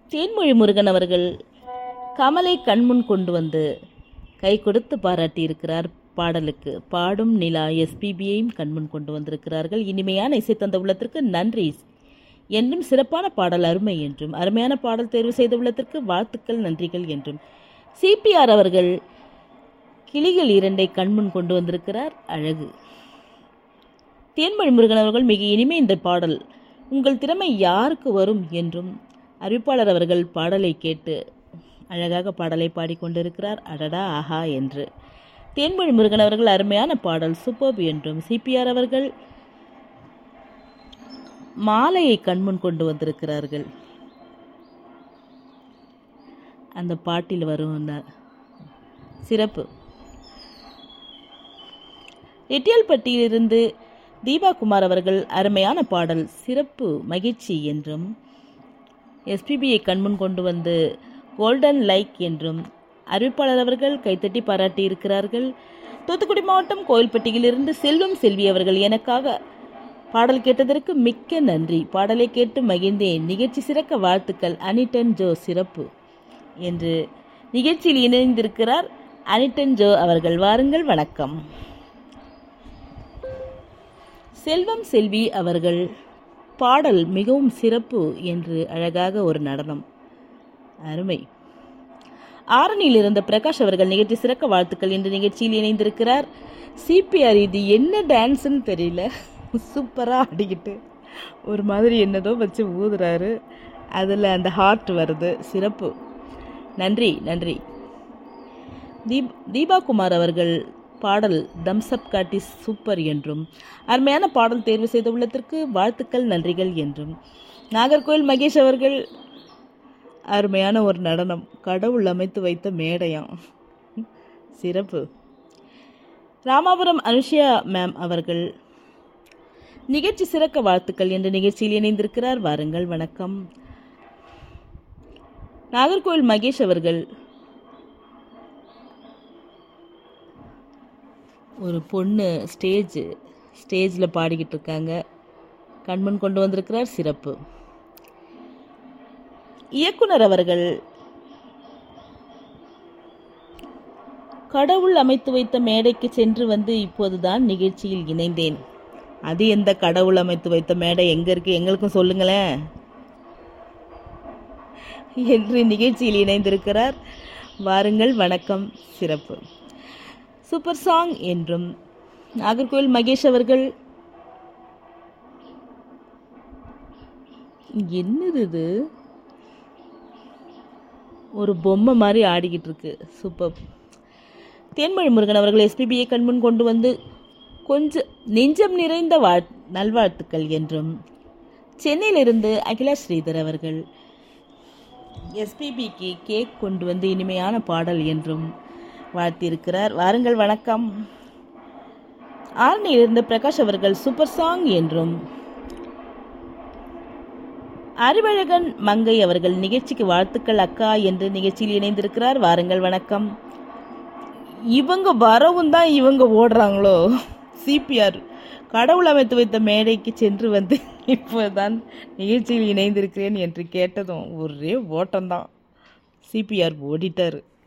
தேன்மொழி முருகன் அவர்கள் கமலை கண்முன் கொண்டு வந்து கை கொடுத்து பாராட்டியிருக்கிறார் பாடலுக்கு பாடும் நிலா எஸ்பிபியையும் கண்முன் கொண்டு வந்திருக்கிறார்கள் இனிமையான இசை தந்த உள்ளத்திற்கு நன்றி என்றும் சிறப்பான பாடல் அருமை என்றும் அருமையான பாடல் தேர்வு செய்த உள்ளத்திற்கு வாழ்த்துக்கள் நன்றிகள் என்றும் சிபிஆர் அவர்கள் கிளிகள் இரண்டை கண்முன் கொண்டு வந்திருக்கிறார் அழகு தேன்மொழி முருகன் அவர்கள் மிக இனிமை இந்த பாடல் உங்கள் திறமை யாருக்கு வரும் என்றும் அறிவிப்பாளர் அவர்கள் பாடலை கேட்டு அழகாக பாடலை பாடிக்கொண்டிருக்கிறார் அடடா ஆஹா என்று தேன்மொழி முருகன் அவர்கள் அருமையான பாடல் சூப்பர்ப் என்றும் சிபிஆர் அவர்கள் மாலையை கண்முன் கொண்டு வந்திருக்கிறார்கள் அந்த பாட்டில் வரும் அந்த சிறப்பு எட்டியால்பட்டியிலிருந்து தீபா குமார் அவர்கள் அருமையான பாடல் சிறப்பு மகிழ்ச்சி என்றும் எஸ்பிபியை கண்முன் கொண்டு வந்து கோல்டன் லைக் என்றும் அறிவிப்பாளர் அவர்கள் கைத்தட்டி பாராட்டி இருக்கிறார்கள் தூத்துக்குடி மாவட்டம் கோயில்பட்டியிலிருந்து செல்வம் செல்வி அவர்கள் எனக்காக பாடல் கேட்டதற்கு மிக்க நன்றி பாடலை கேட்டு மகிழ்ந்தேன் நிகழ்ச்சி சிறக்க வாழ்த்துக்கள் அனிட்டன் ஜோ சிறப்பு என்று நிகழ்ச்சியில் இணைந்திருக்கிறார் அனிட்டன் ஜோ அவர்கள் வாருங்கள் வணக்கம் செல்வம் செல்வி அவர்கள் பாடல் மிகவும் சிறப்பு என்று அழகாக ஒரு நடனம் அருமை ஆரணியில் இருந்த பிரகாஷ் அவர்கள் நிகழ்ச்சி சிறக்க வாழ்த்துக்கள் என்று நிகழ்ச்சியில் இணைந்திருக்கிறார் சிபிஆர் இது என்ன டான்ஸ்ன்னு தெரியல சூப்பராக ஆடிக்கிட்டு ஒரு மாதிரி என்னதோ வச்சு ஊதுறாரு அதில் அந்த ஹார்ட் வருது சிறப்பு நன்றி நன்றி தீப் தீபா குமார் அவர்கள் பாடல் தம்ஸ்அப் காட்டி சூப்பர் என்றும் அருமையான பாடல் தேர்வு செய்த உள்ளத்திற்கு வாழ்த்துக்கள் நன்றிகள் என்றும் நாகர்கோவில் மகேஷ் அவர்கள் அருமையான ஒரு நடனம் கடவுள் அமைத்து வைத்த மேடையாம் சிறப்பு ராமாபுரம் அனுஷியா மேம் அவர்கள் நிகழ்ச்சி சிறக்க வாழ்த்துக்கள் என்ற நிகழ்ச்சியில் இணைந்திருக்கிறார் வாருங்கள் வணக்கம் நாகர்கோவில் மகேஷ் அவர்கள் ஒரு பொண்ணு ஸ்டேஜ் ஸ்டேஜில் பாடிக்கிட்டு இருக்காங்க கண்மன் கொண்டு வந்திருக்கிறார் சிறப்பு இயக்குனர் அவர்கள் கடவுள் அமைத்து வைத்த மேடைக்கு சென்று வந்து இப்போதுதான் நிகழ்ச்சியில் இணைந்தேன் அது எந்த கடவுள் அமைத்து வைத்த மேடை எங்க இருக்கு எங்களுக்கும் சொல்லுங்களேன் என்று நிகழ்ச்சியில் இணைந்திருக்கிறார் வாருங்கள் வணக்கம் சிறப்பு சூப்பர் சாங் என்றும் நாகர்கோவில் மகேஷ் அவர்கள் என்னது இது ஒரு பொம்மை மாதிரி ஆடிக்கிட்டு இருக்கு சூப்பர் தேன்மொழி முருகன் அவர்கள் எஸ்பிபியை கண்முன் கொண்டு வந்து கொஞ்சம் நெஞ்சம் நிறைந்த வாழ் நல்வாழ்த்துக்கள் என்றும் சென்னையிலிருந்து அகிலா ஸ்ரீதர் அவர்கள் எஸ்பிபிக்கு கேக் கொண்டு வந்து இனிமையான பாடல் என்றும் வாழ்த்தியிருக்கிறார் வாருங்கள் வணக்கம் ஆரணியிலிருந்து பிரகாஷ் அவர்கள் சூப்பர் சாங் என்றும் அறிவழகன் மங்கை அவர்கள் நிகழ்ச்சிக்கு வாழ்த்துக்கள் அக்கா என்று நிகழ்ச்சியில் இணைந்திருக்கிறார் வாருங்கள் வணக்கம் இவங்க வரவும் தான் இவங்க ஓடுறாங்களோ சிபிஆர் கடவுள் அமைத்து வைத்த மேடைக்கு சென்று வந்து இப்போதான் நிகழ்ச்சியில் இணைந்திருக்கிறேன் என்று கேட்டதும் ஒரே ஓட்டம்தான் சிபிஆர் ஓடிட்டார்